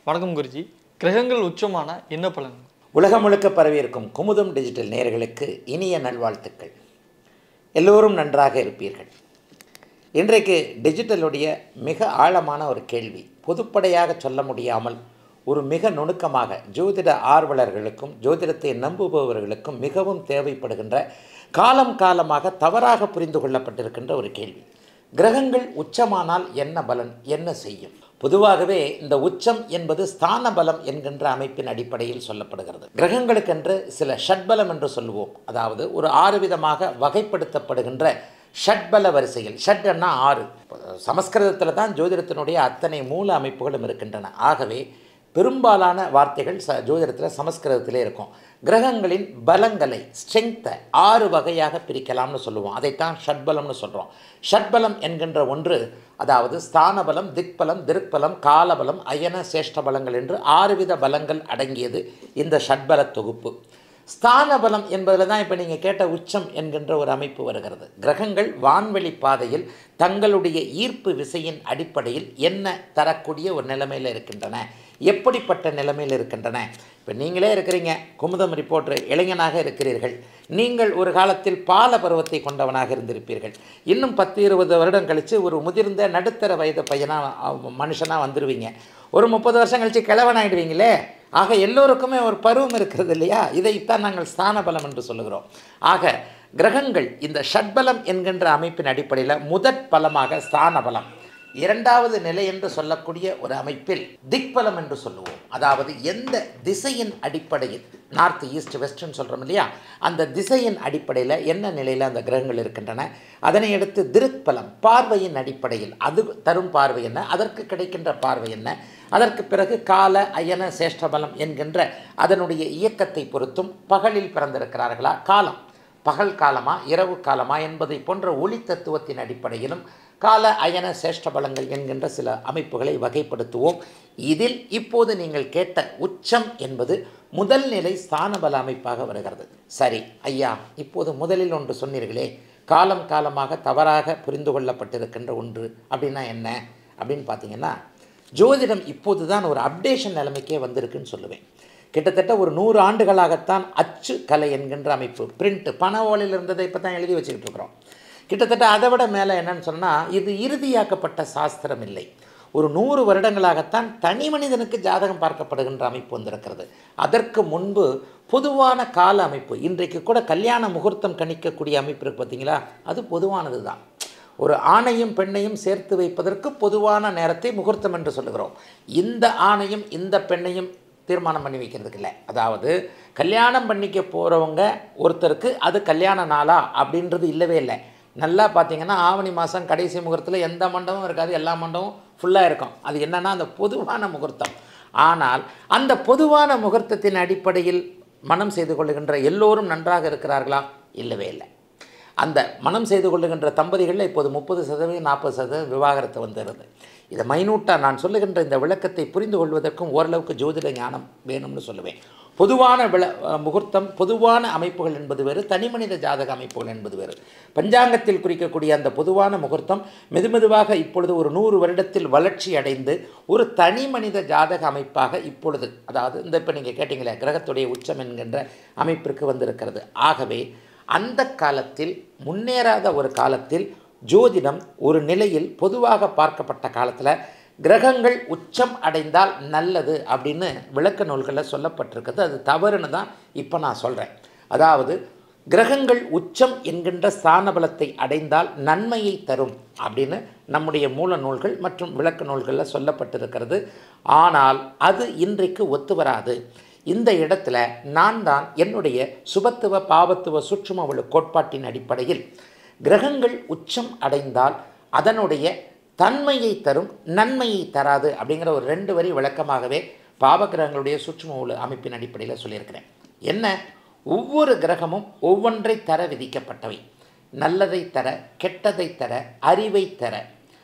வணக்கம் குருஜி கிரகங்கள் உச்சமான என்ன பலன் உலகம் முழுக்க பரவியிருக்கும் குமுதம் டிஜிட்டல் நேயர்களுக்கு இனிய நல்வாழ்த்துக்கள் எல்லோரும் நன்றாக இருப்பீர்கள் இன்றைக்கு டிஜிட்டலுடைய மிக ஆழமான ஒரு கேள்வி பொதுப்படையாக சொல்ல முடியாமல் ஒரு மிக நுணுக்கமாக ஜோதிட ஆர்வலர்களுக்கும் ஜோதிடத்தை நம்புபவர்களுக்கும் மிகவும் தேவைப்படுகின்ற காலம் காலமாக தவறாக புரிந்து கொள்ளப்பட்டிருக்கின்ற ஒரு கேள்வி கிரகங்கள் உச்சமானால் என்ன பலன் என்ன செய்யும் பொதுவாகவே இந்த உச்சம் என்பது ஸ்தான பலம் என்கின்ற அமைப்பின் அடிப்படையில் சொல்லப்படுகிறது கிரகங்களுக்கென்று சில ஷட்பலம் என்று சொல்லுவோம் அதாவது ஒரு ஆறு விதமாக வகைப்படுத்தப்படுகின்ற ஷட்பல வரிசையில் ஷட்னா ஆறு சமஸ்கிருதத்தில் தான் ஜோதிடத்தினுடைய அத்தனை மூல அமைப்புகளும் இருக்கின்றன ஆகவே பெரும்பாலான வார்த்தைகள் ச ஜோதிடத்தில் சமஸ்கிருதத்திலே இருக்கும் கிரகங்களின் பலங்களை ஸ்ட்ரெங்த்தை ஆறு வகையாக பிரிக்கலாம்னு சொல்லுவோம் அதைத்தான் ஷட்பலம்னு சொல்கிறோம் ஷட்பலம் என்கின்ற ஒன்று அதாவது ஸ்தான பலம் திக்பலம் திருக்பலம் காலபலம் அயன சேஷ்ட பலங்கள் என்று ஆறு வித பலங்கள் அடங்கியது இந்த ஷட்பல தொகுப்பு ஸ்தான பலம் என்பதில் தான் இப்போ நீங்கள் கேட்ட உச்சம் என்கின்ற ஒரு அமைப்பு வருகிறது கிரகங்கள் வான்வெளி பாதையில் தங்களுடைய ஈர்ப்பு விசையின் அடிப்படையில் என்ன தரக்கூடிய ஒரு நிலைமையில் இருக்கின்றன எப்படிப்பட்ட நிலைமையில் இருக்கின்றன இப்போ நீங்களே இருக்கிறீங்க குமுதம் ரிப்போர்ட்டர் இளைஞனாக இருக்கிறீர்கள் நீங்கள் ஒரு காலத்தில் பால பருவத்தை கொண்டவனாக இருந்திருப்பீர்கள் இன்னும் பத்து இருபது வருடம் கழித்து ஒரு முதிர்ந்த நடுத்தர வயது பையனாக மனுஷனாக வந்துடுவீங்க ஒரு முப்பது வருஷம் கழித்து கிழவனாயிடுவீங்களே ஆக எல்லோருக்குமே ஒரு பருவம் இருக்கிறது இல்லையா இதைத்தான் நாங்கள் ஸ்தான பலம் என்று சொல்லுகிறோம் ஆக கிரகங்கள் இந்த ஷட்பலம் என்கின்ற அமைப்பின் அடிப்படையில் முதற் பலமாக ஸ்தான பலம் இரண்டாவது நிலை என்று சொல்லக்கூடிய ஒரு அமைப்பில் திக்பலம் என்று சொல்லுவோம் அதாவது எந்த திசையின் அடிப்படையில் நார்த் ஈஸ்ட் வெஸ்ட்னு சொல்கிறோம் இல்லையா அந்த திசையின் அடிப்படையில் என்ன நிலையில் அந்த கிரகங்கள் இருக்கின்றன அதனை அடுத்து திருப்பலம் பார்வையின் அடிப்படையில் அது தரும் பார்வை என்ன அதற்கு கிடைக்கின்ற பார்வை என்ன அதற்கு பிறகு கால அயன சேஷ்டபலம் என்கின்ற அதனுடைய இயக்கத்தை பொறுத்தும் பகலில் பிறந்திருக்கிறார்களா காலம் பகல் காலமா இரவு காலமா என்பதை போன்ற ஒளி தத்துவத்தின் அடிப்படையிலும் கால அயன சேஷ்ட பலங்கள் என்கின்ற சில அமைப்புகளை வகைப்படுத்துவோம் இதில் இப்போது நீங்கள் கேட்ட உச்சம் என்பது முதல் நிலை ஸ்தான பல அமைப்பாக வருகிறது சரி ஐயா இப்போது முதலில் ஒன்று சொன்னீர்களே காலம் காலமாக தவறாக புரிந்து கொள்ளப்பட்டிருக்கின்ற ஒன்று அப்படின்னா என்ன அப்படின்னு பார்த்தீங்கன்னா ஜோதிடம் இப்போது தான் ஒரு அப்டேஷன் நிலைமைக்கே வந்திருக்குன்னு சொல்லுவேன் கிட்டத்தட்ட ஒரு நூறு ஆண்டுகளாகத்தான் அச்சு கலை என்கின்ற அமைப்பு பிரிண்ட் பண ஓலையில் இருந்ததை இப்போ தான் எழுதி வச்சுக்கிட்டு இருக்கிறோம் கிட்டத்தட்ட அதை விட மேலே என்னன்னு சொன்னால் இது இறுதியாக்கப்பட்ட சாஸ்திரம் இல்லை ஒரு நூறு வருடங்களாகத்தான் தனி மனிதனுக்கு ஜாதகம் பார்க்கப்படுகின்ற அமைப்பு வந்திருக்கிறது அதற்கு முன்பு பொதுவான கால அமைப்பு இன்றைக்கு கூட கல்யாண முகூர்த்தம் கணிக்கக்கூடிய அமைப்பு இருக்குது பார்த்தீங்களா அது பொதுவானது தான் ஒரு ஆணையும் பெண்ணையும் சேர்த்து வைப்பதற்கு பொதுவான நேரத்தை முகூர்த்தம் என்று சொல்லுகிறோம் இந்த ஆணையும் இந்த பெண்ணையும் தீர்மானம் பண்ணி வைக்கிறதுக்கு இல்லை அதாவது கல்யாணம் பண்ணிக்க போகிறவங்க ஒருத்தருக்கு அது கல்யாண நாளா அப்படின்றது இல்லவே இல்லை நல்லா பார்த்தீங்கன்னா ஆவணி மாதம் கடைசி முகூர்த்தத்தில் எந்த மண்டபமும் இருக்காது எல்லா மண்டபமும் ஃபுல்லாக இருக்கும் அது என்னென்னா அந்த பொதுவான முகூர்த்தம் ஆனால் அந்த பொதுவான முகூர்த்தத்தின் அடிப்படையில் மனம் செய்து கொள்ளுகின்ற எல்லோரும் நன்றாக இருக்கிறார்களா இல்லவே இல்லை அந்த மனம் செய்து கொள்ளுகின்ற தம்பதிகளில் இப்போது முப்பது சதவீதம் நாற்பது சதவீதம் விவாகரத்து வந்துடுது இதை மைனூட்டாக நான் சொல்லுகின்ற இந்த விளக்கத்தை புரிந்து கொள்வதற்கும் ஓரளவுக்கு ஜோதிட ஞானம் வேணும்னு சொல்லுவேன் பொதுவான விள முகூர்த்தம் பொதுவான அமைப்புகள் என்பது வேறு தனிமனித ஜாதக அமைப்புகள் என்பது வேறு பஞ்சாங்கத்தில் குறிக்கக்கூடிய அந்த பொதுவான முகூர்த்தம் மெதுமெதுவாக இப்பொழுது ஒரு நூறு வருடத்தில் வளர்ச்சி அடைந்து ஒரு தனி மனித ஜாதக அமைப்பாக இப்பொழுது அதாவது இந்த இப்போ நீங்கள் கேட்டீங்களே கிரகத்துடைய உச்சம் என்கின்ற அமைப்பிற்கு வந்திருக்கிறது ஆகவே அந்த காலத்தில் முன்னேறாத ஒரு காலத்தில் ஜோதிடம் ஒரு நிலையில் பொதுவாக பார்க்கப்பட்ட காலத்தில் கிரகங்கள் உச்சம் அடைந்தால் நல்லது அப்படின்னு விளக்க நூல்களில் சொல்லப்பட்டிருக்கிறது அது தவறுன்னு தான் இப்போ நான் சொல்கிறேன் அதாவது கிரகங்கள் உச்சம் என்கின்ற ஸ்தான பலத்தை அடைந்தால் நன்மையை தரும் அப்படின்னு நம்முடைய மூல நூல்கள் மற்றும் விளக்க நூல்களில் சொல்லப்பட்டிருக்கிறது ஆனால் அது இன்றைக்கு ஒத்து வராது இந்த இடத்துல நான் தான் என்னுடைய சுபத்துவ பாவத்துவ சுற்றுமவளு கோட்பாட்டின் அடிப்படையில் கிரகங்கள் உச்சம் அடைந்தால் அதனுடைய தன்மையை தரும் நன்மையை தராது அப்படிங்கிற ஒரு ரெண்டு வரி விளக்கமாகவே பாவகிரகங்களுடைய சுற்றுமூல அமைப்பின் அடிப்படையில் சொல்லியிருக்கிறேன் என்ன ஒவ்வொரு கிரகமும் ஒவ்வொன்றை தர விதிக்கப்பட்டவை நல்லதை தர கெட்டதை தர அறிவை தர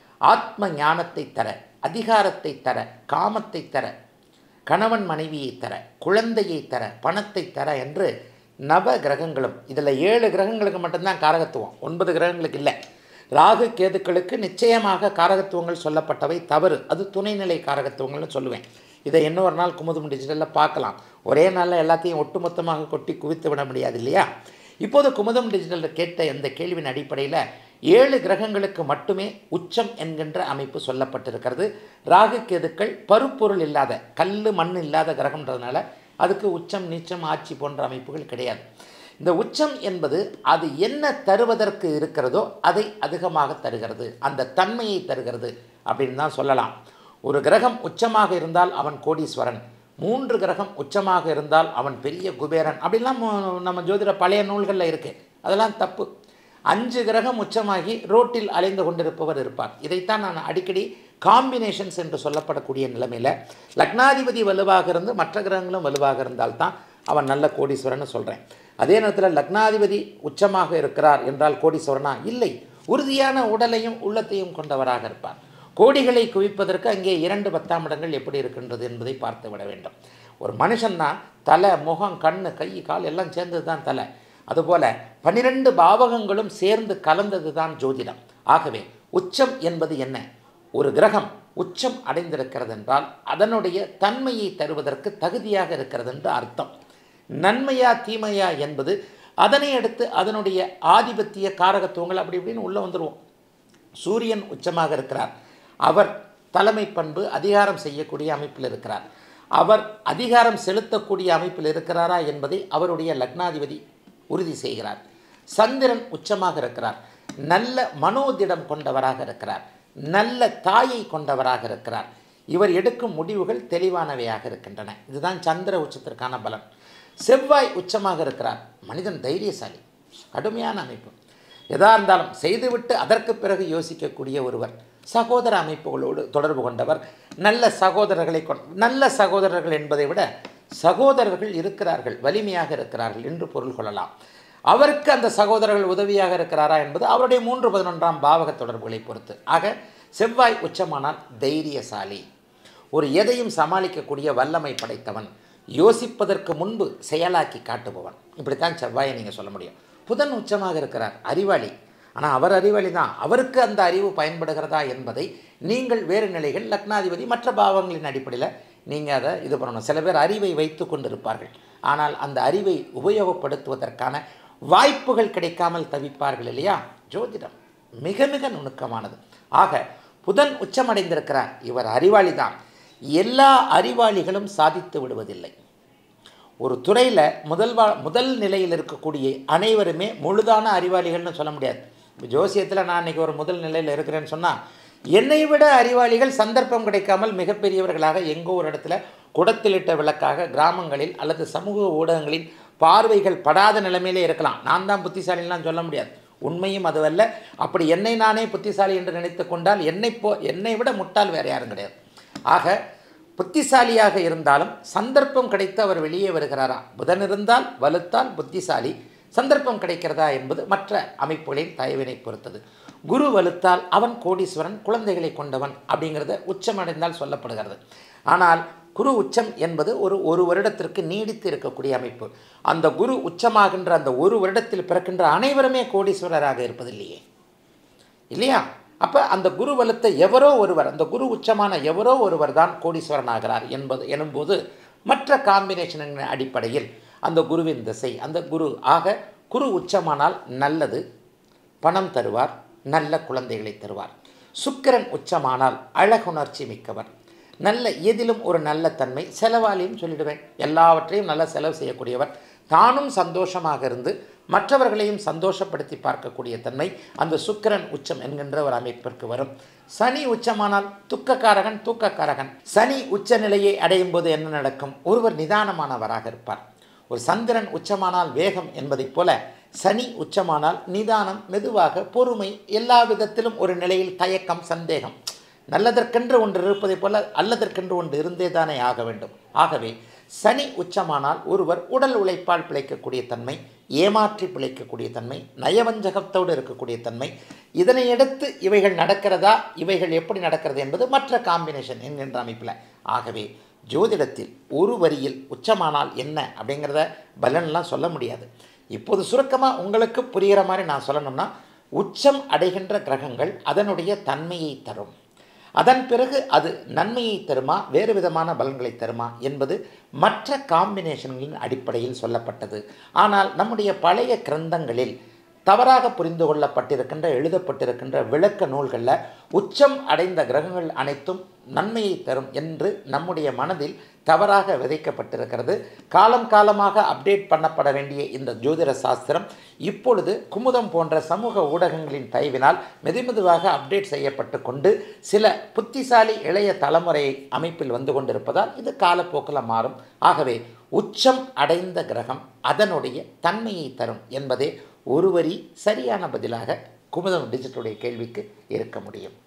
ஆத்ம ஞானத்தை தர அதிகாரத்தை தர காமத்தை தர கணவன் மனைவியை தர குழந்தையை தர பணத்தை தர என்று நவ கிரகங்களும் இதில் ஏழு கிரகங்களுக்கு மட்டும்தான் காரகத்துவம் ஒன்பது கிரகங்களுக்கு இல்லை ராகு கேதுக்களுக்கு நிச்சயமாக காரகத்துவங்கள் சொல்லப்பட்டவை தவறு அது துணைநிலை காரகத்துவங்கள்னு சொல்லுவேன் இதை இன்னொரு நாள் குமுதம் டிஜிட்டலில் பார்க்கலாம் ஒரே நாளில் எல்லாத்தையும் ஒட்டுமொத்தமாக கொட்டி குவித்து விட முடியாது இல்லையா இப்போது குமுதம் டிஜிட்டலில் கேட்ட இந்த கேள்வியின் அடிப்படையில் ஏழு கிரகங்களுக்கு மட்டுமே உச்சம் என்கின்ற அமைப்பு சொல்லப்பட்டிருக்கிறது ராகு கேதுக்கள் பருப்பொருள் இல்லாத கல் மண் இல்லாத கிரகம்ன்றதுனால அதுக்கு உச்சம் நீச்சம் ஆட்சி போன்ற அமைப்புகள் கிடையாது இந்த உச்சம் என்பது அது என்ன தருவதற்கு இருக்கிறதோ அதை அதிகமாக தருகிறது அந்த தன்மையை தருகிறது அப்படின்னு தான் சொல்லலாம் ஒரு கிரகம் உச்சமாக இருந்தால் அவன் கோடீஸ்வரன் மூன்று கிரகம் உச்சமாக இருந்தால் அவன் பெரிய குபேரன் அப்படிலாம் மு- நம்ம ஜோதிட பழைய நூல்களில் இருக்குது அதெல்லாம் தப்பு அஞ்சு கிரகம் உச்சமாகி ரோட்டில் அலைந்து கொண்டிருப்பவர் இருப்பார் இதைத்தான் நான் அடிக்கடி காம்பினேஷன்ஸ் என்று சொல்லப்படக்கூடிய நிலைமையில் லக்னாதிபதி வலுவாக இருந்து மற்ற கிரகங்களும் வலுவாக இருந்தால்தான் அவன் நல்ல கோடீஸ்வரன் சொல்கிறேன் அதே நேரத்தில் லக்னாதிபதி உச்சமாக இருக்கிறார் என்றால் கோடீஸ்வரனா இல்லை உறுதியான உடலையும் உள்ளத்தையும் கொண்டவராக இருப்பார் கோடிகளை குவிப்பதற்கு அங்கே இரண்டு பத்தாம் இடங்கள் எப்படி இருக்கின்றது என்பதை பார்த்து விட வேண்டும் ஒரு மனுஷன்னா தலை முகம் கண் கை கால் எல்லாம் சேர்ந்தது தான் தலை அதுபோல பன்னிரண்டு பாவகங்களும் சேர்ந்து கலந்தது தான் ஜோதிடம் ஆகவே உச்சம் என்பது என்ன ஒரு கிரகம் உச்சம் அடைந்திருக்கிறது என்றால் அதனுடைய தன்மையை தருவதற்கு தகுதியாக இருக்கிறது என்று அர்த்தம் நன்மையா தீமையா என்பது அதனை அடுத்து அதனுடைய ஆதிபத்திய காரகத்துவங்கள் அப்படி இப்படின்னு உள்ளே வந்துடுவோம் சூரியன் உச்சமாக இருக்கிறார் அவர் தலைமை பண்பு அதிகாரம் செய்யக்கூடிய அமைப்பில் இருக்கிறார் அவர் அதிகாரம் செலுத்தக்கூடிய அமைப்பில் இருக்கிறாரா என்பதை அவருடைய லக்னாதிபதி உறுதி செய்கிறார் சந்திரன் உச்சமாக இருக்கிறார் நல்ல மனோதிடம் கொண்டவராக இருக்கிறார் நல்ல தாயை கொண்டவராக இருக்கிறார் இவர் எடுக்கும் முடிவுகள் தெளிவானவையாக இருக்கின்றன இதுதான் சந்திர உச்சத்திற்கான பலன் செவ்வாய் உச்சமாக இருக்கிறார் மனிதன் தைரியசாலி கடுமையான அமைப்பு எதா இருந்தாலும் செய்துவிட்டு அதற்கு பிறகு யோசிக்கக்கூடிய ஒருவர் சகோதர அமைப்புகளோடு தொடர்பு கொண்டவர் நல்ல சகோதரர்களை கொண் நல்ல சகோதரர்கள் என்பதை விட சகோதரர்கள் இருக்கிறார்கள் வலிமையாக இருக்கிறார்கள் என்று பொருள் கொள்ளலாம் அவருக்கு அந்த சகோதரர்கள் உதவியாக இருக்கிறாரா என்பது அவருடைய மூன்று பதினொன்றாம் பாவக தொடர்புகளை பொறுத்து ஆக செவ்வாய் உச்சமானால் தைரியசாலி ஒரு எதையும் சமாளிக்கக்கூடிய வல்லமை படைத்தவன் யோசிப்பதற்கு முன்பு செயலாக்கி காட்டுபவன் இப்படித்தான் செவ்வாயை நீங்கள் சொல்ல முடியும் புதன் உச்சமாக இருக்கிறார் அறிவாளி ஆனால் அவர் அறிவாளி தான் அவருக்கு அந்த அறிவு பயன்படுகிறதா என்பதை நீங்கள் வேறு நிலைகள் லக்னாதிபதி மற்ற பாவங்களின் அடிப்படையில் நீங்கள் அதை இது பண்ணணும் சில பேர் அறிவை வைத்து கொண்டிருப்பார்கள் ஆனால் அந்த அறிவை உபயோகப்படுத்துவதற்கான வாய்ப்புகள் கிடைக்காமல் தவிப்பார்கள் இல்லையா ஜோதிடம் மிக மிக நுணுக்கமானது ஆக புதன் உச்சமடைந்திருக்கிறார் இவர் அறிவாளி தான் எல்லா அறிவாளிகளும் சாதித்து விடுவதில்லை ஒரு துறையில் முதல் வா முதல் நிலையில் இருக்கக்கூடிய அனைவருமே முழுதான அறிவாளிகள்னு சொல்ல முடியாது இப்போ ஜோசியத்தில் நான் இன்னைக்கு ஒரு முதல் நிலையில் இருக்கிறேன்னு சொன்னால் என்னை விட அறிவாளிகள் சந்தர்ப்பம் கிடைக்காமல் மிகப்பெரியவர்களாக எங்கோ ஒரு இடத்துல குடத்திலிட்ட விளக்காக கிராமங்களில் அல்லது சமூக ஊடகங்களின் பார்வைகள் படாத நிலைமையிலே இருக்கலாம் நான் தான் புத்திசாலின்லாம் சொல்ல முடியாது உண்மையும் அதுவல்ல அப்படி என்னை நானே புத்திசாலி என்று நினைத்து கொண்டால் என்னை போ என்னை விட முட்டாள் வேறு யாரும் கிடையாது ஆக புத்திசாலியாக இருந்தாலும் சந்தர்ப்பம் கிடைத்து அவர் வெளியே வருகிறாரா புதன் இருந்தால் வலுத்தால் புத்திசாலி சந்தர்ப்பம் கிடைக்கிறதா என்பது மற்ற அமைப்புகளின் தயவினை பொறுத்தது குரு வலுத்தால் அவன் கோடீஸ்வரன் குழந்தைகளை கொண்டவன் அப்படிங்கிறத உச்சமடைந்தால் சொல்லப்படுகிறது ஆனால் குரு உச்சம் என்பது ஒரு ஒரு வருடத்திற்கு நீடித்து இருக்கக்கூடிய அமைப்பு அந்த குரு உச்சமாகின்ற அந்த ஒரு வருடத்தில் பிறக்கின்ற அனைவருமே கோடீஸ்வரராக இருப்பதில்லையே இல்லையா அப்போ அந்த குரு வலுத்த எவரோ ஒருவர் அந்த குரு உச்சமான எவரோ ஒருவர் தான் கோடீஸ்வரன் ஆகிறார் என்பது எனும்போது மற்ற காம்பினேஷனின் அடிப்படையில் அந்த குருவின் திசை அந்த குரு ஆக குரு உச்சமானால் நல்லது பணம் தருவார் நல்ல குழந்தைகளை தருவார் சுக்கிரன் உச்சமானால் அழகுணர்ச்சி மிக்கவர் நல்ல எதிலும் ஒரு நல்ல தன்மை செலவாளியும் சொல்லிடுவேன் எல்லாவற்றையும் நல்ல செலவு செய்யக்கூடியவர் தானும் சந்தோஷமாக இருந்து மற்றவர்களையும் சந்தோஷப்படுத்தி பார்க்கக்கூடிய தன்மை அந்த சுக்கிரன் உச்சம் என்கின்ற ஒரு அமைப்பிற்கு வரும் சனி உச்சமானால் துக்கக்காரகன் தூக்கக்காரகன் சனி உச்ச நிலையை அடையும் போது என்ன நடக்கும் ஒருவர் நிதானமானவராக இருப்பார் ஒரு சந்திரன் உச்சமானால் வேகம் என்பதைப் போல சனி உச்சமானால் நிதானம் மெதுவாக பொறுமை எல்லா விதத்திலும் ஒரு நிலையில் தயக்கம் சந்தேகம் நல்லதற்கென்று ஒன்று இருப்பதைப் போல அல்லதற்கென்று ஒன்று இருந்தே தானே ஆக வேண்டும் ஆகவே சனி உச்சமானால் ஒருவர் உடல் உழைப்பால் பிழைக்கக்கூடிய தன்மை ஏமாற்றி பிழைக்கக்கூடிய தன்மை நயவஞ்சகத்தோடு இருக்கக்கூடிய தன்மை இதனை அடுத்து இவைகள் நடக்கிறதா இவைகள் எப்படி நடக்கிறது என்பது மற்ற காம்பினேஷன் என்கின்ற அமைப்பில் ஆகவே ஜோதிடத்தில் ஒரு வரியில் உச்சமானால் என்ன அப்படிங்கிறத பலன்லாம் சொல்ல முடியாது இப்போது சுருக்கமாக உங்களுக்கு புரிகிற மாதிரி நான் சொல்லணும்னா உச்சம் அடைகின்ற கிரகங்கள் அதனுடைய தன்மையை தரும் அதன் பிறகு அது நன்மையை தருமா வேறு விதமான பலன்களை தருமா என்பது மற்ற காம்பினேஷன்களின் அடிப்படையில் சொல்லப்பட்டது ஆனால் நம்முடைய பழைய கிரந்தங்களில் தவறாக புரிந்து கொள்ளப்பட்டிருக்கின்ற எழுதப்பட்டிருக்கின்ற விளக்க நூல்களில் உச்சம் அடைந்த கிரகங்கள் அனைத்தும் நன்மையை தரும் என்று நம்முடைய மனதில் தவறாக விதைக்கப்பட்டிருக்கிறது காலம் காலமாக அப்டேட் பண்ணப்பட வேண்டிய இந்த ஜோதிட சாஸ்திரம் இப்பொழுது குமுதம் போன்ற சமூக ஊடகங்களின் தயவினால் மெதுமெதுவாக அப்டேட் செய்யப்பட்டு கொண்டு சில புத்திசாலி இளைய தலைமுறை அமைப்பில் வந்து கொண்டிருப்பதால் இது காலப்போக்கில் மாறும் ஆகவே உச்சம் அடைந்த கிரகம் அதனுடைய தன்மையை தரும் என்பதே ஒரு வரி சரியான பதிலாக குமுதம் டிஜிட்டலுடைய கேள்விக்கு இருக்க முடியும்